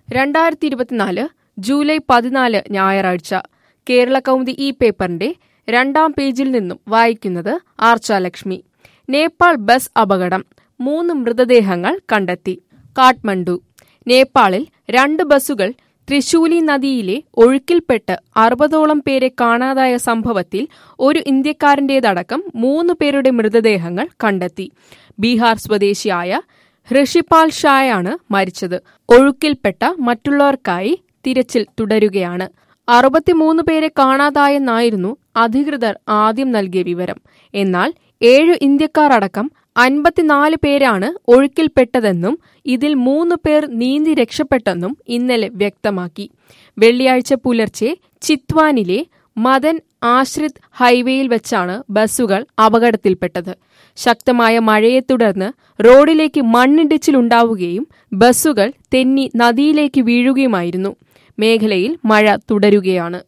രണ്ടായിരത്തി ഇരുപത്തിനാല് ജൂലൈ പതിനാല് ഞായറാഴ്ച കേരള കൗമുദി ഈ പേപ്പറിന്റെ രണ്ടാം പേജിൽ നിന്നും വായിക്കുന്നത് ആർച്ചാലക്ഷ്മി നേപ്പാൾ ബസ് അപകടം മൂന്ന് മൃതദേഹങ്ങൾ കണ്ടെത്തി കാഠ്മണ്ഡു നേപ്പാളിൽ രണ്ട് ബസ്സുകൾ ത്രിശൂലി നദിയിലെ ഒഴുക്കിൽപ്പെട്ട് അറുപതോളം പേരെ കാണാതായ സംഭവത്തിൽ ഒരു ഇന്ത്യക്കാരന്റേതടക്കം മൂന്ന് പേരുടെ മൃതദേഹങ്ങൾ കണ്ടെത്തി ബീഹാർ സ്വദേശിയായ ഹൃഷിപാൽ ഷായാണ് മരിച്ചത് ഒഴുക്കിൽപ്പെട്ട മറ്റുള്ളവർക്കായി തിരച്ചിൽ തുടരുകയാണ് അറുപത്തിമൂന്ന് പേരെ കാണാതായെന്നായിരുന്നു അധികൃതർ ആദ്യം നൽകിയ വിവരം എന്നാൽ ഏഴു ഇന്ത്യക്കാർ അടക്കം അൻപത്തിനാല് പേരാണ് ഒഴുക്കിൽപ്പെട്ടതെന്നും ഇതിൽ മൂന്ന് പേർ നീന്തി രക്ഷപ്പെട്ടെന്നും ഇന്നലെ വ്യക്തമാക്കി വെള്ളിയാഴ്ച പുലർച്ചെ ചിത്വാനിലെ മദൻ ആശ്രിത് ഹൈവേയിൽ വെച്ചാണ് ബസ്സുകൾ അപകടത്തിൽപ്പെട്ടത് ശക്തമായ മഴയെ തുടർന്ന് റോഡിലേക്ക് മണ്ണിടിച്ചിലുണ്ടാവുകയും ബസ്സുകൾ തെന്നി നദിയിലേക്ക് വീഴുകയുമായിരുന്നു മേഖലയിൽ മഴ തുടരുകയാണ്